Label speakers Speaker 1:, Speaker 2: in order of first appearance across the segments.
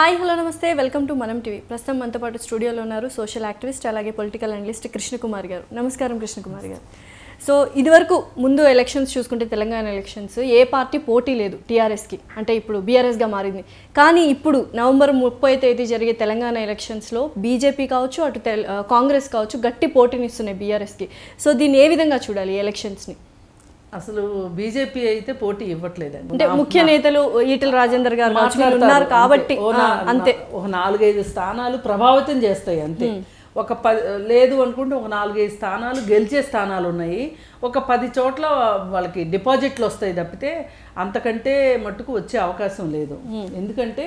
Speaker 1: Hi hello నమస్తే welcome to Manam TV ప్రస్తుతం మనతో పాటు స్టూడియోలో ఉన్నారు సోషల్ యాక్టివిస్ట్ అలాగే పొలిటికల్ అనలిస్ట్ కృష్ణకుమార్ గారు నమస్కారం కృష్ణకుమార్ గారు సో ఇదివరకు ముందు ఎలక్షన్స్ చూసుకుంటే తెలంగాణ ఎలక్షన్స్ ఏ పార్టీ పోటీ లేదు టీఆర్ఎస్కి అంటే ఇప్పుడు బీఆర్ఎస్గా మారింది కానీ ఇప్పుడు నవంబర్ ముప్పై తేదీ జరిగే తెలంగాణ ఎలక్షన్స్లో బీజేపీ కావచ్చు అటు తెల్- ఆ, కాంగ్రెస్ కావచ్చు గట్టి పోటీనిస్తున్నాయి బీఆర్ఎస్కి సో దీన్ని ఏ విధంగా చూడాలి ఈ ఎలక్షన్స్ని
Speaker 2: అసలు బీజేపీ అయితే పోటీ ఇవ్వట్లేదండి
Speaker 1: అంటే ముఖ్య నేతలు ఈటల రాజేందర్ గారు కావచ్చు వీళ్ళు ఉన్నారు
Speaker 2: మాట్లాడతారు
Speaker 1: కాబట్టి
Speaker 2: అంతే. ఓ
Speaker 1: ఆ,
Speaker 2: నా-
Speaker 1: అంతే
Speaker 2: నా- ఒక నాలుగైదు స్థానాలు ప్రభావితం చేస్తాయి అంతే ఒక పది లేదు అనుకుంటే ఒక నాలుగైదు స్థానాలు గెలిచే స్థానాలు ఉన్నాయి ఒక పది చోట్ల వాళ్ళకి డిపాజిట్లు వస్తాయి తప్పితే అంతకంటే మట్టుకు వచ్చే అవకాశం లేదు ఎందుకంటే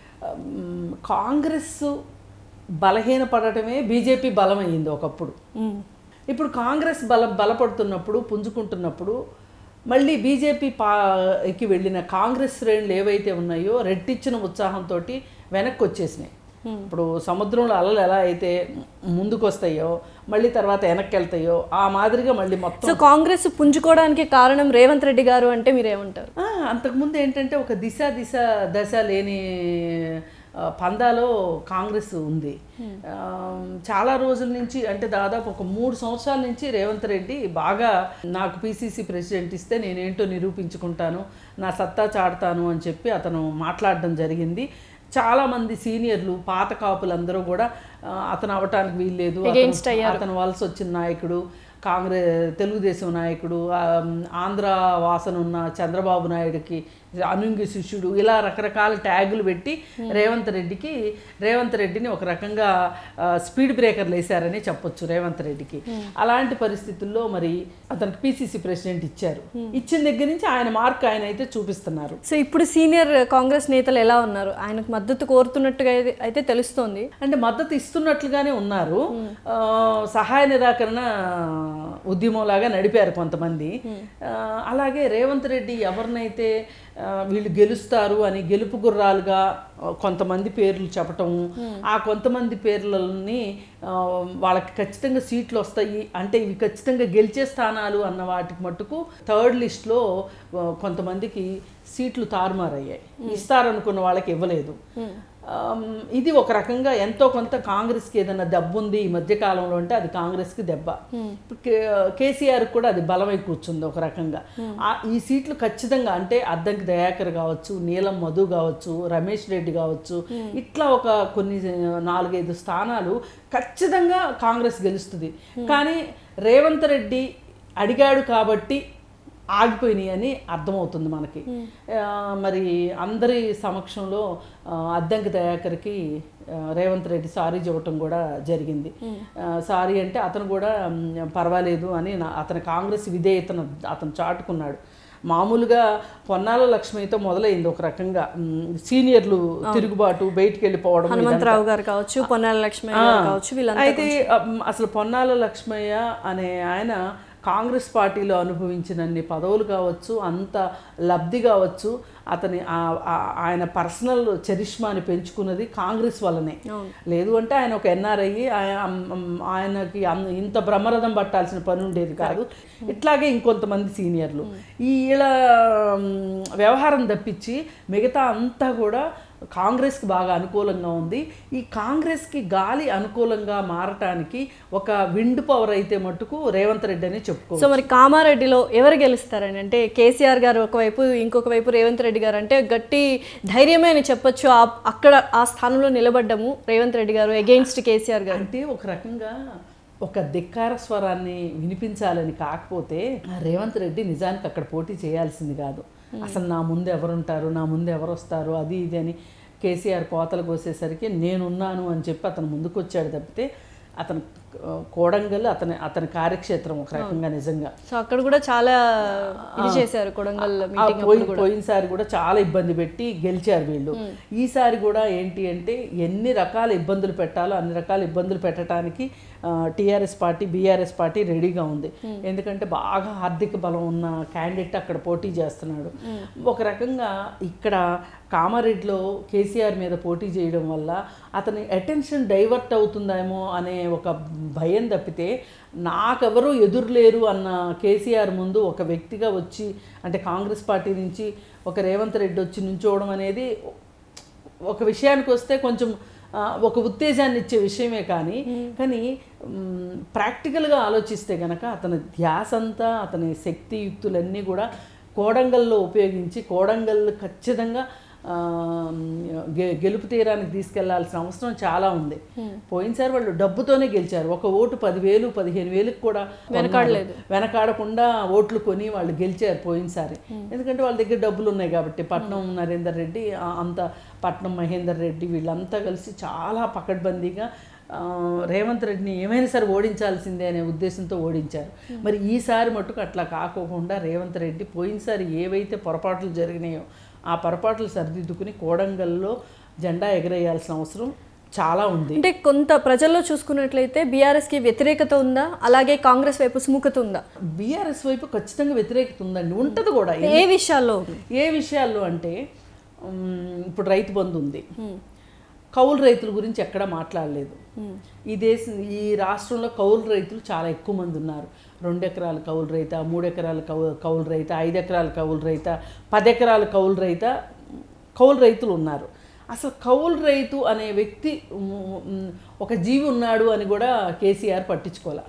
Speaker 2: ఉమ్, కాంగ్రెస్ బలహీనపడటమే బీజేపీ బలమైంది ఒకప్పుడు
Speaker 1: ఉమ్.
Speaker 2: ఇప్పుడు కాంగ్రెస్ బల బలపడుతున్నప్పుడు పుంజుకుంటున్నప్పుడు మళ్ళీ బీజేపీ పాకి వెళ్ళిన కాంగ్రెస్ శ్రేణులు ఏవైతే ఉన్నాయో రెట్టించిన ఉత్సాహంతో వెనక్కి వచ్చేసినాయి ఇప్పుడు సముద్రంలో అలలు ఎలా అయితే ముందుకు వస్తాయో మళ్ళీ తర్వాత వెనక్కి వెళ్తాయో ఆ మాదిరిగా మళ్ళీ మొత్తం
Speaker 1: సో కాంగ్రెస్ పుంజుకోవడానికి కారణం రేవంత్ రెడ్డి గారు అంటే మీరేమంటారు
Speaker 2: ఆ, అంతకుముందు ఏంటంటే ఒక దిశ దిశ దశ లేని ఆ, పందాలో కాంగ్రెస్ ఉంది ఆ, చాలా రోజుల నుంచి అంటే దాదాపు ఒక మూడు సంవత్సరాల నుంచి రేవంత్ రెడ్డి బాగా నాకు పిసిసి ప్రెసిడెంట్ ఇస్తే నేనేంటో నిరూపించుకుంటాను నా సత్తా చాడతాను అని చెప్పి అతను మాట్లాడడం జరిగింది చాలామంది సీనియర్లు పాత కాపులందరూ కూడా ఆ, అతను అవటానికి వీల్లేదు అతను-
Speaker 1: Against అయ్యారు.
Speaker 2: అతను వలస వచ్చిన నాయకుడు కాంగ్రెస్ తెలుగుదేశం నాయకుడు ఆ, ఆంధ్ర వాసన ఉన్న చంద్రబాబు నాయుడుకి అనుంగి శిష్యుడు ఇలా రకరకాల ట్యాగులు పెట్టి రేవంత్ రెడ్డికి రేవంత్ రెడ్డిని ఒక రకంగా ఆ, స్పీడ్ బ్రేకర్లు వేశారని చెప్పొచ్చు రేవంత్ రెడ్డికి అలాంటి పరిస్థితుల్లో మరి అతనికి పిసిసి ప్రెసిడెంట్ ఇచ్చారు ఇచ్చిన దగ్గర నుంచి ఆయన మార్క్ ఆయన అయితే చూపిస్తున్నారు
Speaker 1: సో ఇప్పుడు సీనియర్ కాంగ్రెస్ నేతలు ఎలా ఉన్నారు ఆయనకు మద్దతు కోరుతున్నట్టుగా అయితే- అయితే తెలుస్తోంది
Speaker 2: అంటే మద్దతు ఇస్తున్నట్లుగానే ఉన్నారు ఆ, సహాయ నిరాకరణ ఉద్యమంలాగా నడిపారు కొంతమంది ఆ, అలాగే రేవంత్ రెడ్డి ఎవరినైతే ఆ, వీళ్ళు గెలుస్తారు అని గెలుపు గుర్రాలుగా ఆ, కొంతమంది పేర్లు చెప్పటం ఆ కొంతమంది పేర్లని ఆ, వాళ్ళకి ఖచ్చితంగా సీట్లు వస్తాయి అంటే ఇవి ఖచ్చితంగా గెలిచే స్థానాలు అన్న వాటికి మట్టుకు థర్డ్ లిస్ట్లో కొంతమందికి సీట్లు తారుమారయ్యాయి ఇస్తారనుకున్న వాళ్ళకి ఇవ్వలేదు ఆమ్, ఇది ఒక రకంగా ఎంతో కొంత కాంగ్రెస్కి ఏదైనా దెబ్బ ఉంది ఈ మధ్య కాలంలో అంటే అది కాంగ్రెస్కి దెబ్బ ఇప్పుడు కే- కేసీఆర్ కూడా అది బలమై కూర్చుంది ఒక రకంగా ఆ- ఈ సీట్లు ఖచ్చితంగా అంటే అద్దంకి దయాకర్ కావచ్చు నీలం మధు కావచ్చు రమేష్ రెడ్డి కావచ్చు ఇట్లా ఒక కొన్ని నాలుగైదు స్థానాలు ఖచ్చితంగా కాంగ్రెస్ గెలుస్తుంది కానీ రేవంత్ రెడ్డి అడిగాడు కాబట్టి ఆగిపోయినాయి అని అర్థమవుతుంది మనకి ఆ, మరి అందరి సమక్షంలో ఆ, అద్దంకి దయాకర్కి ఆ, రేవంత్ రెడ్డి సారీ చెప్పటం కూడా జరిగింది ఆ, సారీ అంటే అతను కూడా మ్, పర్వాలేదు అని నా- అతని కాంగ్రెస్ విధేయతను అతను చాటుకున్నాడు మామూలుగా పొన్నాల లక్ష్మితో మొదలైంది ఒక రకంగా మ్, సీనియర్లు తిరుగుబాటు బయటికి వెళ్ళిపోవడం ఇదంతా.
Speaker 1: హనుమంతరావు గారు కావచ్చు పొన్నాల లక్ష్మణ్ గారు కావచ్చు వీళ్ళంతా
Speaker 2: అయితే అమ్, అసలు పొన్నాల లక్ష్మయ్య అనే ఆయన కాంగ్రెస్ పార్టీలో అనుభవించినన్ని పదవులు కావచ్చు అంత లబ్ధి కావచ్చు అతని ఆ- ఆ- ఆయన పర్సనల్ చరిష్మాని పెంచుకున్నది కాంగ్రెస్ వల్లనే లేదు అంటే ఆయన ఒక ఎన్ఆర్ఐ ఆయనకి అన్- ఇంత బ్రహ్మరథం పట్టాల్సిన పని ఉండేది కాదు ఇట్లాగే ఇంకొంతమంది సీనియర్లు ఈ వీళ్ళ మ్, వ్యవహారం తప్పించి మిగతా అంతా కూడా కాంగ్రెస్కి బాగా అనుకూలంగా ఉంది ఈ కాంగ్రెస్కి గాలి అనుకూలంగా మారటానికి ఒక విండ్ పవర్ అయితే మట్టుకు రేవంత్ రెడ్డి అని చెప్పుకో
Speaker 1: సో మరి కామారెడ్డిలో ఎవరు గెలుస్తారని అంటే కేసీఆర్ గారు ఒకవైపు ఇంకొక వైపు రేవంత్ రెడ్డి గారు అంటే గట్టి ధైర్యమే అని చెప్పొచ్చు ఆ- అక్కడ ఆ స్థానంలో నిలబడ్డము రేవంత్ రెడ్డి గారు అగెయిన్స్ట్ కేసీఆర్ గారు
Speaker 2: అంటే ఒక రకంగా ఒక ధిక్కార స్వరాన్ని వినిపించాలని కాకపోతే ఆ రేవంత్ రెడ్డి నిజానికి అక్కడ పోటీ చేయాల్సింది కాదు అసలు నా ముందు ఎవరుంటారు నా ముందు ఎవరు వస్తారు అది ఇది అని కేసీఆర్ కోతలు కోసేసరికి నేనున్నాను అని చెప్పి అతను ముందుకు వచ్చాడు తప్పితే అతను ఆ, కోడంగల్ అతని అతని కార్యక్షేత్రం ఒక రకంగా నిజంగా
Speaker 1: సో అక్కడ కూడా చాలా ఇది చేశారు కొడంగల్
Speaker 2: ఆ
Speaker 1: మీటింగ్
Speaker 2: పోయి పోయినసారి కూడా చాలా ఇబ్బంది పెట్టి గెలిచారు వీళ్ళు ఈసారి కూడా ఏంటి అంటే ఎన్ని రకాల ఇబ్బందులు పెట్టాలో అన్ని రకాల ఇబ్బందులు పెట్టడానికి టీఆర్ఎస్ పార్టీ బీఆర్ఎస్ పార్టీ రెడీగా ఉంది ఎందుకంటే బాగా ఆర్థిక బలం ఉన్న క్యాండిడేట్ అక్కడ పోటీ చేస్తున్నాడు ఒక రకంగా ఇక్కడ కామారెడ్డిలో కేసీఆర్ మీద పోటీ చేయడం వల్ల అతని అటెన్షన్ డైవర్ట్ అవుతుందేమో అనే ఒక భయం తప్పితే నాకెవరూ ఎదురులేరు అన్న కేసీఆర్ ముందు ఒక వ్యక్తిగా వచ్చి అంటే కాంగ్రెస్ పార్టీ నుంచి ఒక రేవంత్ రెడ్డి వచ్చి నుంచోవడం అనేది ఒక విషయానికి వస్తే కొంచెం ఆ, ఒక ఉత్తేజాన్ని ఇచ్చే విషయమే కానీ కానీ మ్, ప్రాక్టికల్గా ఆలోచిస్తే గనక అతని ధ్యాస అంతా అతని శక్తియుక్తులన్నీ కూడా కోడంగల్లో ఉపయోగించి కోడంగల్ ఖచ్చితంగా ఆ, గె- గెలుపు తీరానికి తీసుకెళ్లాల్సిన అవసరం చాలా ఉంది పోయినసారి వాళ్ళు డబ్బుతోనే గెలిచారు ఒక ఓటు పదివేలు పదిహేను వేలకు కూడా
Speaker 1: వెనకాడలేదు.
Speaker 2: వెనకాడకుండా ఓట్లు కొని వాళ్ళు గెలిచారు పోయినసారి ఎందుకంటే వాళ్ళ దగ్గర డబ్బులు ఉన్నాయి కాబట్టి పట్నం నరేందర్ రెడ్డి ఆ, అంత పట్నం మహేందర్ రెడ్డి వీళ్ళంతా కలిసి చాలా పకడ్బందీగా ఆ, రేవంత్ రెడ్డిని ఏమైనా సరే ఓడించాల్సిందే అనే ఉద్దేశంతో ఓడించారు మరి ఈసారి మటుకు అట్లా కాకోకుండా రేవంత్ రెడ్డి పోయినసారి ఏవైతే పొరపాట్లు జరిగినాయో ఆ పొరపాట్లు సరిదిద్దుకుని కోడంగల్లో జెండా ఎగరేయాల్సిన అవసరం చాలా ఉంది
Speaker 1: అంటే కొంత ప్రజల్లో చూసుకున్నట్లయితే బీఆర్ఎస్కి వ్యతిరేకత ఉందా అలాగే కాంగ్రెస్ వైపు సుముఖత ఉందా
Speaker 2: బీఆర్ఎస్ వైపు ఖచ్చితంగా వ్యతిరేకత ఉందండి ఉంటుంది కూడా
Speaker 1: ఏ విషయాల్లో ఉంది
Speaker 2: ఏ విషయాల్లో అంటే ఉమ్, ఇప్పుడు రైతు బంధు ఉంది కౌలు రైతుల గురించి ఎక్కడా మాట్లాడలేదు ఈ దేశం ఈ రాష్ట్రంలో కౌలు రైతులు చాలా ఎక్కువ మంది ఉన్నారు రెండు ఎకరాల కౌలు రైత మూడు ఎకరాల కౌ కౌలు రైత ఐదు ఎకరాల కౌలు రైత పది ఎకరాల కౌలు రైత కౌలు రైతులు ఉన్నారు అసలు కౌలు రైతు అనే వ్యక్తి ఉమ్, ఉమ్, ఒక జీవి ఉన్నాడు అని కూడా కేసీఆర్ పట్టించుకోలే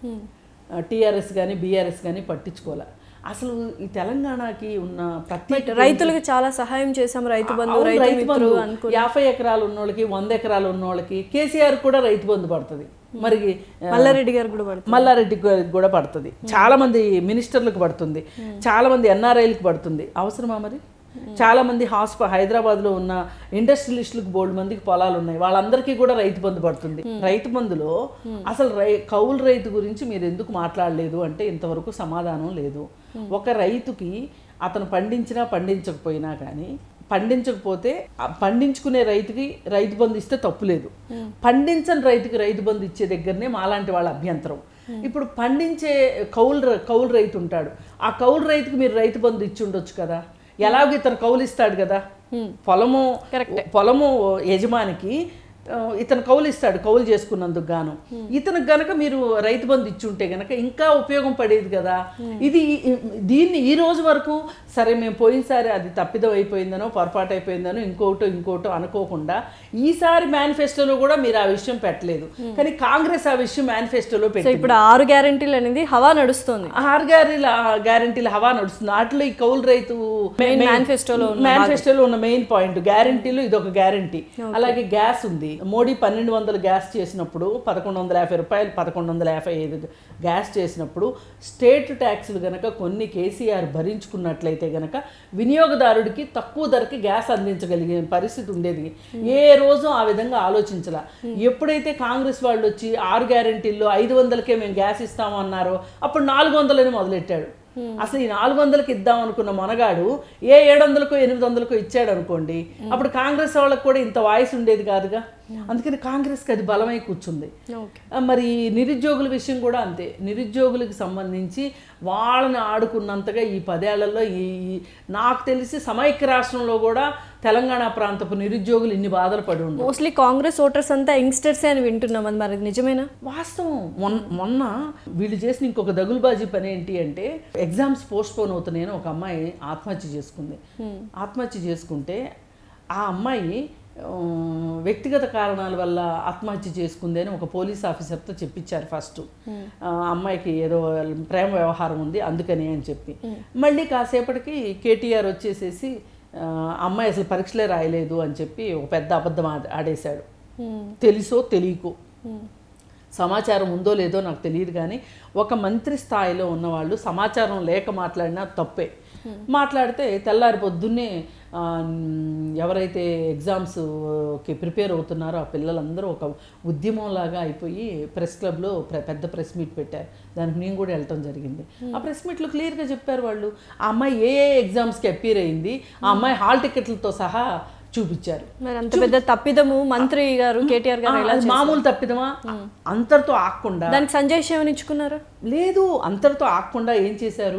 Speaker 2: టీఆర్ఎస్ కానీ బీఆర్ఎస్ కానీ పట్టించుకోలే అసలు ఈ తెలంగాణకి ఉన్న ప్రత్యేక
Speaker 1: రైతులకు చాలా సహాయం చేశాం రైతు బంధు
Speaker 2: అవును,
Speaker 1: రైతు
Speaker 2: రైతు
Speaker 1: మిత్రు
Speaker 2: బంధు
Speaker 1: అనుకో
Speaker 2: యాభై ఎకరాలు ఉన్న వాళ్ళకి వంద ఎకరాలు ఉన్న వాళ్ళకి కేసీఆర్ కూడా రైతు బంధు పడుతుంది మరి ఆ,
Speaker 1: మల్లారెడ్డి గారు కూడా పడుతుంది
Speaker 2: మల్లారెడ్డి గు- కూడా పడుతుంది చాలా మంది మినిస్టర్లకు పడుతుంది చాలా మంది ఎన్ఆర్ఐలకు పడుతుంది అవసరమా మరి చాలా మంది హాస్ప హైదరాబాద్లో ఉన్న ఇండస్ట్రియలిస్టులకు బోల్డ్ మందికి పొలాలు ఉన్నాయి వాళ్ళందరికీ కూడా రైతు బంధు పడుతుంది రైతు బంధులో అసలు రై కౌలు రైతు గురించి మీరు ఎందుకు మాట్లాడలేదు అంటే ఇంతవరకు సమాధానం లేదు ఒక రైతుకి అతను పండించినా పండించకపోయినా కానీ పండించకపోతే ఆ పండించుకునే రైతుకి రైతు బంధు ఇస్తే తప్పు లేదు పండించని రైతుకి రైతు బంధు ఇచ్చే దగ్గరనే మాలాంటి వాళ్ళ అభ్యంతరం ఇప్పుడు పండించే కౌలు ర- కౌలు రైతు ఉంటాడు ఆ కౌలు రైతుకి మీరు రైతు బంధు ఇచ్చి ఉండొచ్చు కదా ఎలాగో ఇతను కౌలు ఇస్తాడు కదా పొలము పొలము యజమానికి ఆ, ఇతను కౌలు ఇస్తాడు కౌలు చేసుకున్నందుకు గాను ఇతనికి గనక మీరు రైతు బంధు ఇచ్చి ఉంటే గనక ఇంకా ఉపయోగం పడేది కదా ఇది ఈ- దీన్ని ఈ రోజు వరకు సరే మేము పోయినసారి అది తప్పిదం అయిపోయిందనో పొరపాటు అయిపోయిందనో ఇంకోటో ఇంకోటో అనుకోకుండా ఈసారి మేనిఫెస్టోలో కూడా మీరు ఆ విషయం పెట్టలేదు కానీ కాంగ్రెస్ ఆ విషయం మేనిఫెస్టోలో
Speaker 1: సో
Speaker 2: పెట్టింది
Speaker 1: ఇప్పుడు ఆరు గ్యారెంటీలు అనేది హవా నడుస్తుంది
Speaker 2: ఆరు గ్యారెంటీల గ్యారెంటీల హవా నడుస్తుంది వాటిలో ఈ కౌలు రైతు
Speaker 1: Main manifestoలో
Speaker 2: మేనిఫెస్టోలో ఉన్న మెయిన్ పాయింట్ గ్యారెంటీలు ఇది ఒక గ్యారెంటీ అలాగే గ్యాస్ ఉంది మోడీ పన్నెండు వందలు గ్యాస్ చేసినప్పుడు పదకొండు వందల యాభై రూపాయలు పదకొండు వందల యాభై ఐదు గ్యాస్ చేసినప్పుడు స్టేట్ ట్యాక్స్లు గనక కొన్ని కేసీఆర్ భరించుకున్నట్లయితే గనక వినియోగదారుడికి తక్కువ ధరకి గ్యాస్ అందించగలిగే పరిస్థితి ఉండేది ఏ రోజు ఆ విధంగా ఆలోచించాల ఎప్పుడైతే కాంగ్రెస్ వాళ్ళు వచ్చి ఆరు గ్యారెంటీల్లో ఐదు వందలకే మేము గ్యాస్ ఇస్తాము అన్నారో అప్పుడు నాలుగు వందలని మొదలెట్టాడు అసలు ఈ నాలుగు వందలకి ఇద్దాం అనుకున్న మనగాడు ఏ ఏడు వందలకో ఎనిమిది వందలకో ఇచ్చాడు అనుకోండి అప్పుడు కాంగ్రెస్ వాళ్ళకి కూడా ఇంత వాయిస్ ఉండేది కాదుగా అందుకని కాంగ్రెస్కి అది బలమై కూర్చుంది
Speaker 1: ఓకే
Speaker 2: ఆ, మరి నిరుద్యోగుల విషయం కూడా అంతే నిరుద్యోగులకు సంబంధించి వాళ్ళని ఆడుకున్నంతగా ఈ పదేళ్లలో ఈ ఈ- నాకు తెలిసి సమైక్య రాష్ట్రంలో కూడా తెలంగాణ ప్రాంతపు నిరుద్యోగులు ఇన్ని బాధలు పడి ఉండరు
Speaker 1: మోస్ట్లీ కాంగ్రెస్ ఓటర్స్ అంతా యంగ్స్టర్సే అని వింటున్నాం అది మరి అది నిజమేనా
Speaker 2: వాస్తవం మొన్న మొన్న వీళ్ళు చేసిన ఇంకొక దగులుబాజీ పని ఏంటి అంటే ఎగ్జామ్స్ పోస్ట్ పోన్ అవుతున్నాయని ఒక అమ్మాయి ఆత్మహత్య చేసుకుంది ఆత్మహత్య చేసుకుంటే ఆ అమ్మాయి ఆ, వ్యక్తిగత కారణాల వల్ల ఆత్మహత్య చేసుకుంది అని ఒక పోలీస్ ఆఫీసర్తో చెప్పించారు ఫస్ట్ ఆ అమ్మాయికి ఏదో ప్రేమ వ్యవహారం ఉంది అందుకని అని చెప్పి మళ్ళీ కాసేపటికి కేటీఆర్ వచ్చేసేసి ఆ, అమ్మాయి అసలు పరీక్షలే రాయలేదు అని చెప్పి ఒక పెద్ద అబద్ధం ఆడ- ఆడేశాడు తెలుసో తెలియకో సమాచారం ఉందో లేదో నాకు తెలియదు కానీ ఒక మంత్రి స్థాయిలో ఉన్నవాళ్ళు సమాచారం లేక మాట్లాడినా తప్పే మాట్లాడితే తెల్లారి పొద్దున్నే ఆ, ఎవరైతే ఎగ్జామ్స్కి ప్రిపేర్ అవుతున్నారో ఆ పిల్లలందరూ ఒక ఉద్యమంలాగా అయిపోయి ప్రెస్ క్లబ్లో ప్ర- పెద్ద ప్రెస్ మీట్ పెట్టారు దానికి నేను కూడా వెళ్ళటం జరిగింది ఆ ప్రెస్ మీట్లో క్లియర్గా చెప్పారు వాళ్ళు ఆ అమ్మాయి ఏ ఏ ఎగ్జామ్స్కి అపీర్ అయింది ఆ అమ్మాయి హాల్ టికెట్లతో సహా చూపించారు
Speaker 1: మరి అంత పెద్ద తప్పిదము మంత్రి గారు కేటీఆర్ గారు ఎలా
Speaker 2: అది మామూలు తప్పిదమా అంతటితో ఆగకుండా
Speaker 1: దానికి సంజయ్ సేవన్ ఇచ్చుకున్నారు
Speaker 2: లేదు అంతటితో ఆగకుండా ఏం చేశారు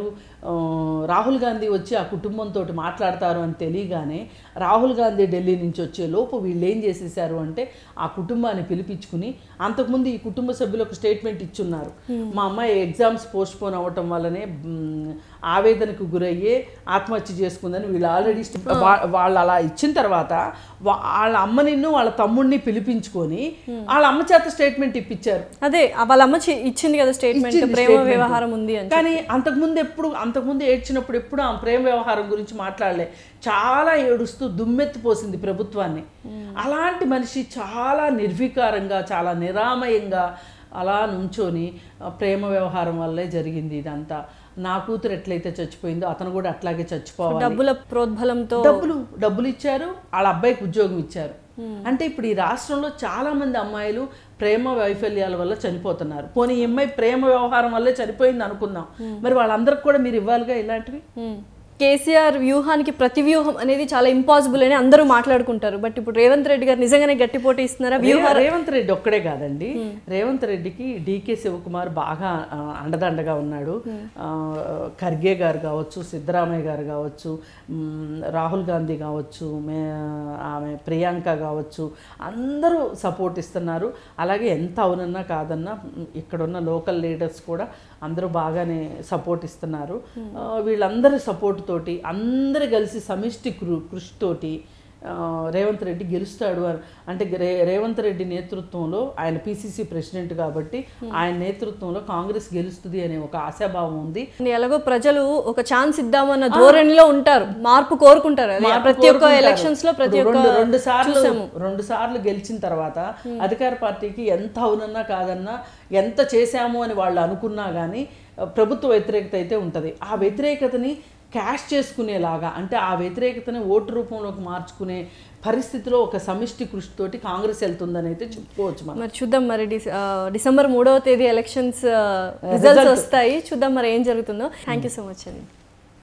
Speaker 2: ఆ, రాహుల్ గాంధీ వచ్చి ఆ కుటుంబంతో మాట్లాడతారు అని తెలియగానే రాహుల్ గాంధీ ఢిల్లీ నుంచి వచ్చే లోపు వీళ్ళు ఏం చేసేసారు అంటే ఆ కుటుంబాన్ని పిలిపించుకుని అంతకుముందు ఈ కుటుంబ సభ్యులు ఒక స్టేట్మెంట్ ఇచ్చున్నారు మా అమ్మాయి ఎగ్జామ్స్ పోస్ట్ పోన్ అవ్వటం వల్లనే మ్, ఆవేదనకు గురయ్యే ఆత్మహత్య చేసుకుందని వీళ్ళు ఆల్రెడీ వాళ్ళు అలా ఇచ్చిన తర్వాత వా- వాళ్ళ అమ్మనిన్ను వాళ్ళ తమ్ముడిని పిలిపించుకొని వాళ్ళ అమ్మ చేత స్టేట్మెంట్ ఇప్పించారు
Speaker 1: అదే ఆ వాళ్ళ అమ్మ చి- ఇచ్చింది కదా స్టేట్మెంట్
Speaker 2: ఇచ్చింది
Speaker 1: ప్రేమ
Speaker 2: statement.
Speaker 1: వ్యవహారం ఉంది అని
Speaker 2: కానీ అంతకుముందు ఎప్పుడు అంతకుముందు ఏడ్చినప్పుడు ఎప్పుడు ఆ ప్రేమ వ్యవహారం గురించి మాట్లాడలే చాలా ఏడుస్తూ దుమ్మెత్తిపోసింది ప్రభుత్వాన్ని అలాంటి మనిషి చాలా నిర్వికారంగా చాలా నిరామయంగా అలా నుంచొని ఆ, ప్రేమ వ్యవహారం వల్లే జరిగింది ఇదంతా నా కూతురు ఎట్లయితే చచ్చిపోయిందో అతను కూడా అట్లాగే చచ్చిపోవాలి
Speaker 1: డబ్బుల ప్రోద్బలంతో
Speaker 2: డబ్బులు డబ్బులు ఇచ్చారు వాళ్ళ అబ్బాయికి ఉద్యోగం ఇచ్చారు అంటే ఇప్పుడు ఈ రాష్ట్రంలో చాలా మంది అమ్మాయిలు ప్రేమ వైఫల్యాల వల్ల చనిపోతున్నారు పోనీ ఈ అమ్మాయి ప్రేమ వ్యవహారం వల్లే చనిపోయింది అనుకుందాం మరి వాళ్ళందరికి కూడా మీరు ఇవ్వాలిగా ఇలాంటివి
Speaker 1: మ్మ్. కేసీఆర్ వ్యూహానికి ప్రతి వ్యూహం అనేది చాలా ఇంపాసిబుల్ అని అందరూ మాట్లాడుకుంటారు బట్ ఇప్పుడు రేవంత్ రెడ్డి గారు నిజంగానే గట్టి పోటీ ఇస్తున్నారా వ్యూహ
Speaker 2: రే- రేవంత్ రెడ్డి ఒక్కడే కాదండి రేవంత్ రెడ్డికి డికే శివకుమార్ బాగా ఆ, అండదండగా ఉన్నాడు ఆ, ఖర్గే గారు కావచ్చు సిద్ధరామయ్య గారు కావచ్చు మ్, రాహుల్ గాంధీ కావచ్చు మే ఆమె ప్రియాంక కావచ్చు అందరూ సపోర్ట్ ఇస్తున్నారు అలాగే ఎంత అవునన్నా కాదన్నా మ్, ఇక్కడున్న లోకల్ లీడర్స్ కూడా అందరూ బాగానే సపోర్ట్ ఇస్తున్నారు ఆ, వీళ్ళందరి సపోర్ట్ తోటి అందరు కలిసి సమిష్టి కృ కృషితోటి ఆ, రేవంత్ రెడ్డి గెలుస్తాడు అని అంటే రే రేవంత్ రెడ్డి నేతృత్వంలో ఆయన పిసిసి ప్రెసిడెంట్ కాబట్టి ఆయన నేతృత్వంలో కాంగ్రెస్ గెలుస్తుంది అనే ఒక ఆశాభావం ఉంది
Speaker 1: ఎలాగో ప్రజలు ఒక ఛాన్స్ ఇద్దామన్న ధోరణిలో ఉంటారు మార్పు కోరుకుంటారు అది
Speaker 2: మార్పు
Speaker 1: ప్రతి ఒక్క
Speaker 2: కోరుకుంటారు.
Speaker 1: ఎలక్షన్స్ లో ప్రతి
Speaker 2: ఇప్పుడు
Speaker 1: ఒక్క
Speaker 2: రెండు రెండు సార్లు రెండు సార్లు గెలిచిన తర్వాత అధికార పార్టీకి ఎంత అవునన్నా కాదన్నా ఎంత చేశాము అని వాళ్ళు అనుకున్నా కానీ ప్రభుత్వ వ్యతిరేకత అయితే ఉంటుంది ఆ వ్యతిరేకతని క్యాష్ చేసుకునేలాగా అంటే ఆ వ్యతిరేకతని ఓటు రూపంలోకి మార్చుకునే పరిస్థితిలో ఒక సమిష్టి కృషితోటి కాంగ్రెస్ వెళ్తుందని అయితే చెప్పుకోవచ్చు మనం
Speaker 1: మరి చూద్దాం మరి డిస్- ఆ, డిసెంబర్ మూడవ తేదీ ఎలక్షన్స్ రిజల్ట్స్ వస్తాయి చూద్దాం మరి ఏం జరుగుతుందో థ్యాంక్ యూ సో మచ్ అండి